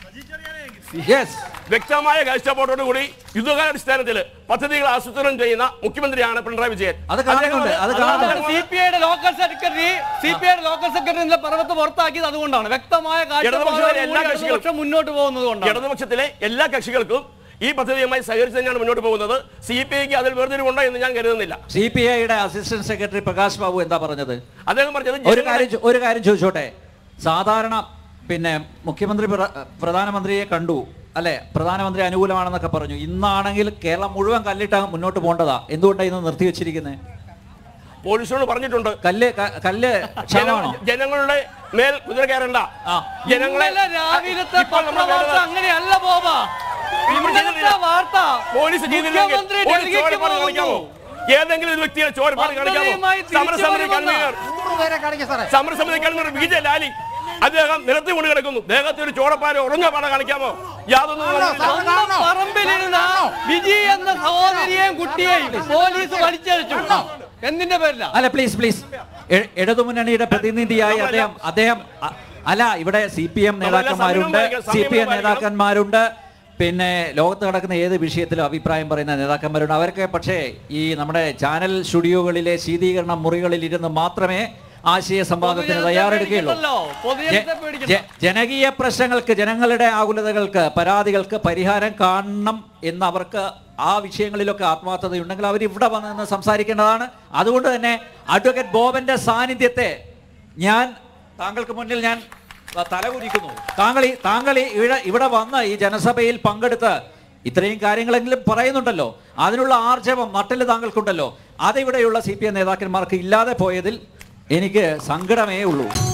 Yes വ്യക്തമായ കാഴ്ചപ്പാടോടുകൂടി യുദ്ധകാലാടിസ്ഥാനത്തിൽ പദ്ധതികൾ ആസൂത്രണം ചെയ്യുന്ന മുഖ്യമന്ത്രിയാണ് പിണറായി വിജയൻ അത് കാണുന്നുണ്ട്, അത് കാണുന്നുണ്ട്. സി പി ഐയുടെ ലോക്കൽ സെക്രട്ടറി സി പി ഐയുടെ ലോക്കൽ സെക്രട്ടറി ഇന്നലെ പർവ്വത്ത് പുറത്താക്കിയത് അതുകൊണ്ടാണ് വ്യക്തമായ ഇടതുപക്ഷത്തിലെ എല്ലാ കാഴ്ചപ്പാടോടുകൂടി കക്ഷികളും- ഇടതുപക്ഷം മുന്നോട്ട് പോകുന്നത് കൊണ്ടാണ് ഇടതുപക്ഷത്തിലെ എല്ലാ കക്ഷികൾക്കും ഈ പദ്ധതിയുമായി സഹകരിച്ച് തന്നെയാണ് മുന്നോട്ട് പോകുന്നത് സി പി ഐക്ക് അതിൽ വേർതിരിവുണ്ടോ എന്ന് ഞാൻ കരുതുന്നില്ല സി പി ഐയുടെ അസിസ്റ്റന്റ് സെക്രട്ടറി പ്രകാശ് ബാബു എന്താ പറഞ്ഞത് അദ്ദേഹം പറഞ്ഞത് ഒരു ജനങ്ങളെ- കാര്യം ചോ- ഒരു കാര്യം ചോദിച്ചോട്ടെ സാധാരണ പിന്നെ മുഖ്യമന്ത്രി പ്ര- പ്രധാനമന്ത്രിയെ കണ്ടു അല്ലെ പ്രധാനമന്ത്രി അനുകൂലമാണെന്നൊക്കെ പറഞ്ഞു ഇന്നാണെങ്കിൽ കേരളം മുഴുവൻ കല്ലിട്ട് മുന്നോട്ട് പോകേണ്ടതാ എന്തുകൊണ്ടാണ് ഇന്ന് നിർത്തി വെച്ചിരിക്കുന്നത് പോലീസിനോട് പറഞ്ഞിട്ടുണ്ട് കല്ല് ക- കല്ല് ക്ഷാമമാണോ ജന- ജനങ്ങളുടെ മേൽ കുതിര കയറണ്ട ആ. ജനങ്ങളെ ഇന്നലെ രാവിലത്തെ ഇപ്പോൾ നമ്മൾ പത്രവാർത്ത കേരള- അങ്ങനെയല്ല ബോബ ഇന്നലത്തെ ചെയ്തിട്ടില്ല. വാർത്ത പോലീസ് ചെയ്തില്ലെങ്കിൽ മുഖ്യമന്ത്രി ഒരു ഡൽഹിക്ക് ചോരപ്പാട് പോകുന്നു. കാണിക്കാമോ ഏതെങ്കിലും ഒരു വ്യക്തിയെ ചോരപ്പാട് കാണിക്കാമോ പദ്ധതിയുമായി തിരിച്ചു സമരസമിതി വരുമെന്ന- കൺവീനർ നൂറുപേരെ കാണിക്കാം സാറേ സമരസമിതി കൺവീനർ വി ജെ ലാലി അദ്ദേഹം നിലത്ത് കൊണ്ട് കിടക്കുന്നു ദേഹത്തെ ഒരു ചോരപ്പാട് ഉറഞ്ഞ പാട കാണിക്കാമോ യാതൊന്നും പറഞ്ഞില്ല. സ്വന്തം പറമ്പിലിരുന്ന വിജി എന്ന സഹോദരിയെയും കുട്ടിയെയും പോലീസ് വലിച്ചഴിച്ചു എന്തിന്റെ പേരില അല്ല പ്ലീസ് പ്ലീസ് ഇടതുമുന്നണിയുടെ പ്രതിനിധിയായി അദ്ദേഹം അദ്ദേഹം അ- അല്ല ഇവിടെ സി പി എം നേതാക്കന്മാരുണ്ട് സി പി എം നേതാക്കന്മാരുണ്ട് പിന്നെ ലോകത്ത് നടക്കുന്ന ഏത് വിഷയത്തിലും അഭിപ്രായം പറയുന്ന നേതാക്കന്മാരുണ്ട് അവരൊക്കെ പക്ഷേ ഈ നമ്മുടെ ചാനൽ സ്റ്റുഡിയോകളിലെ ശീതീകരണ മുറികളിൽ ഇരുന്ന് മാത്രമേ ആശയ സംവാദത്തിന് തയ്യാറെടുക്കുകയുള്ളൂ പേടിക്കണ്ടല്ലോ. പൊതുജനത്തെ ജ- പേടിക്കണ്ട. ജ- ജനകീയ പ്രശ്നങ്ങൾക്ക് ജനങ്ങളുടെ ആകുലതകൾക്ക് പരാതികൾക്ക് പരിഹാരം കാണണം എന്ന് അവർക്ക് ആ വിഷയങ്ങളിലൊക്കെ ആത്മാർത്ഥതയുണ്ടെങ്കിൽ അവർ ഇവിടെ വന്ന് നിന്ന് സംസാരിക്കേണ്ടതാണ് അതുകൊണ്ട് തന്നെ അഡ്വക്കേറ്റ് ബോബന്റെ സാന്നിധ്യത്തെ ഞാൻ താങ്കൾക്ക് മുന്നിൽ ഞാൻ തലകുനിക്കുന്നു താങ്കൾ ഈ താങ്കൾ ഈ ഇവിടെ ഇവിടെ വന്ന് ഈ ജനസഭയിൽ പങ്കെടുത്ത് ഇത്രയും കാര്യങ്ങളെങ്കിലും പറയുന്നുണ്ടല്ലോ അതിനുള്ള ആർജവം നട്ടില് താങ്കൾക്കുണ്ടല്ലോ അതിവിടെയുള്ള സി പി എം നേതാക്കന്മാർക്ക് ഇല്ലാതെ പോയതിൽ എനിക്ക് സങ്കടമേ ഉള്ളൂ